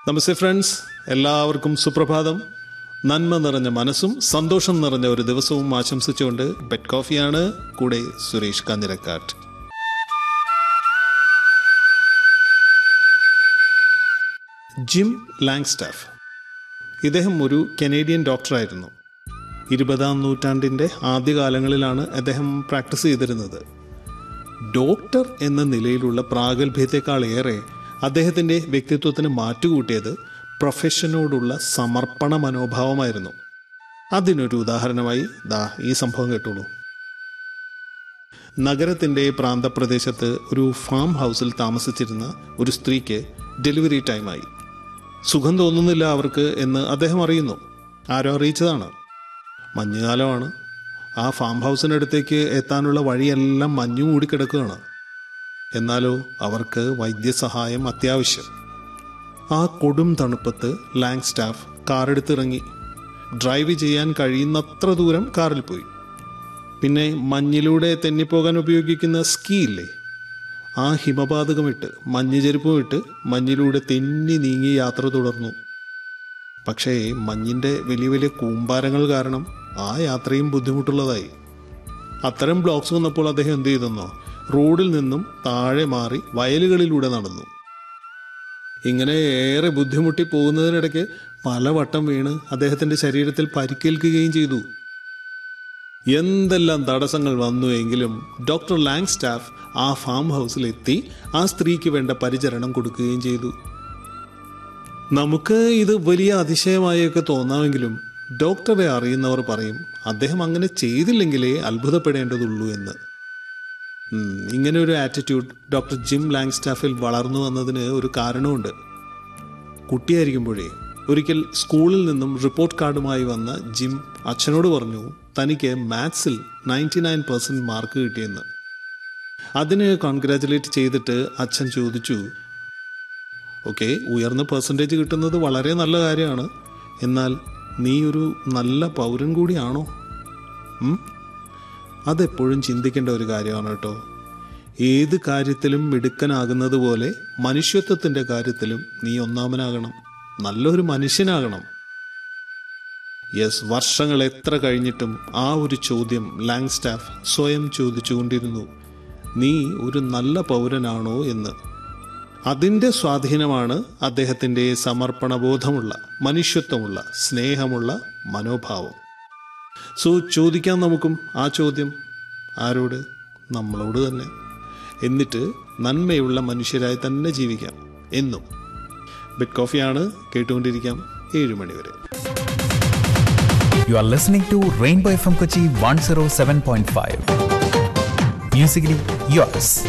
നമസ്തേ friends എല്ലാവർക്കും സുപ്രഭാതം നന്മ നിറഞ്ഞ മനസ്സും സന്തോഷം നിറഞ്ഞ ഒരു ദിവസവും ആശംസിച്ചുകൊണ്ട് ബെഡ് കോഫിയാണ് കൂടെ സുരേഷ് കാഞ്ഞിരക്കാട്ട് ജിം ലാങ്സ്റ്റാഫ് ഇദ്ദേഹം ഒരു കനേഡിയൻ ഡോക്ടറായിരുന്നു ഇരുപതാം നൂറ്റാണ്ടിൻ്റെ ആദ്യകാലങ്ങളിലാണ് അദ്ദേഹം പ്രാക്ടീസ് ചെയ്തിരുന്നത് ഡോക്ടർ എന്ന നിലയിലുള്ള പ്രാഗൽഭ്യത്തെക്കാളേറെ അദ്ദേഹത്തിൻ്റെ വ്യക്തിത്വത്തിന് മാറ്റുകൂട്ടിയത് പ്രൊഫഷനോടുള്ള സമർപ്പണ മനോഭാവമായിരുന്നു അതിനൊരു ഉദാഹരണമായി ദാ ഈ സംഭവം കേട്ടോളൂ നഗരത്തിൻ്റെ പ്രാന്തപ്രദേശത്ത് ഒരു ഫാം ഹൗസിൽ താമസിച്ചിരുന്ന ഒരു സ്ത്രീക്ക് ഡെലിവറി ടൈമായി സുഖം തോന്നുന്നില്ല അവർക്ക് എന്ന് അദ്ദേഹം അറിയുന്നു ആരോ അറിയിച്ചതാണ് മഞ്ഞുകാലമാണ് ആ ഫാം ഹൗസിനടുത്തേക്ക് എത്താനുള്ള വഴിയെല്ലാം മഞ്ഞു മൂടിക്കിടക്കുകയാണ് എന്നാലോ അവർക്ക് വൈദ്യസഹായം അത്യാവശ്യം ആ കൊടും തണുപ്പത്ത് ലാങ് സ്റ്റാഫ് കാറെടുത്തിറങ്ങി ഡ്രൈവ് ചെയ്യാൻ കഴിയുന്നത്ര ദൂരം കാറിൽ പോയി പിന്നെ മഞ്ഞിലൂടെ തെന്നിപ്പോകാൻ ഉപയോഗിക്കുന്ന സ്കീ ഇല്ലേ ആ ഹിമപാതകമിട്ട് മഞ്ഞ് ചെരുപ്പും ഇട്ട് മഞ്ഞിലൂടെ തെന്നി നീങ്ങി യാത്ര തുടർന്നു പക്ഷേ മഞ്ഞിൻ്റെ വലിയ വലിയ കൂമ്പാരങ്ങൾ കാരണം ആ യാത്രയും ബുദ്ധിമുട്ടുള്ളതായി അത്തരം ബ്ലോക്സ് വന്നപ്പോൾ അദ്ദേഹം എന്ത് ചെയ്തെന്നോ റോഡിൽ നിന്നും താഴെ മാറി വയലുകളിലൂടെ നടന്നു ഇങ്ങനെ ഏറെ ബുദ്ധിമുട്ടി പോകുന്നതിനിടയ്ക്ക് പലവട്ടം വീണ് അദ്ദേഹത്തിന്റെ ശരീരത്തിൽ പരിക്കേൽക്കുകയും ചെയ്തു എന്തെല്ലാം തടസ്സങ്ങൾ വന്നു എങ്കിലും ഡോക്ടർ ലാങ് സ്റ്റാഫ് ആ ഫാം ഹൗസിലെത്തി ആ സ്ത്രീക്ക് വേണ്ട പരിചരണം കൊടുക്കുകയും ചെയ്തു നമുക്ക് ഇത് വലിയ അതിശയമായൊക്കെ തോന്നാമെങ്കിലും ഡോക്ടറെ അറിയുന്നവർ പറയും അദ്ദേഹം അങ്ങനെ ചെയ്തില്ലെങ്കിലേ അത്ഭുതപ്പെടേണ്ടതുള്ളൂ എന്ന് ഉം, ഇങ്ങനെ ഒരു ആറ്റിറ്റ്യൂഡ് ഡോക്ടർ ജിം ലാങ്സ്റ്റാഫിൽ വളർന്നു വന്നതിന് ഒരു കാരണമുണ്ട് കുട്ടിയായിരിക്കുമ്പോഴേ ഒരിക്കൽ സ്കൂളിൽ നിന്നും റിപ്പോർട്ട് കാർഡുമായി വന്ന ജിം അച്ഛനോട് പറഞ്ഞു തനിക്ക് മാത്സിൽ നയൻറ്റി നയൻ പെർസെൻറ്റ് മാർക്ക് കിട്ടിയെന്ന് അതിന് കോൺഗ്രാറ്റുലേറ്റ് ചെയ്തിട്ട് അച്ഛൻ ചോദിച്ചു ഓക്കെ ഉയർന്ന പെർസെൻറ്റേജ് കിട്ടുന്നത് വളരെ നല്ല കാര്യമാണ് എന്നാൽ നീ ഒരു നല്ല പൗരൻ കൂടിയാണോ ഉം? അതെപ്പോഴും ചിന്തിക്കേണ്ട ഒരു കാര്യമാണ് കേട്ടോ ഏത് കാര്യത്തിലും മിടുക്കനാകുന്നത് പോലെ മനുഷ്യത്വത്തിൻ്റെ കാര്യത്തിലും നീ ഒന്നാമനാകണം നല്ലൊരു മനുഷ്യനാകണം യെസ് വർഷങ്ങൾ എത്ര കഴിഞ്ഞിട്ടും ആ ഒരു ചോദ്യം ലാങ് സ്റ്റാഫ് സ്വയം ചോദിച്ചുകൊണ്ടിരുന്നു നീ ഒരു നല്ല പൗരനാണോ എന്ന് അതിൻ്റെ സ്വാധീനമാണ് അദ്ദേഹത്തിൻ്റെ സമർപ്പണബോധമുള്ള മനുഷ്യത്വമുള്ള സ്നേഹമുള്ള മനോഭാവം സോ ചോദിക്കാം നമുക്കും ആ ചോദ്യം ആരോട് നമ്മളോട് തന്നെ എന്നിട്ട് നന്മയുള്ള മനുഷ്യരായി തന്നെ ജീവിക്കാം എന്നും ബെഡ് കോഫിയാണ് കേട്ടുകൊണ്ടിരിക്കാം ഏഴ് മണി വരെ You are listening to Rainbow FM Kochi 107.5. Musically yours.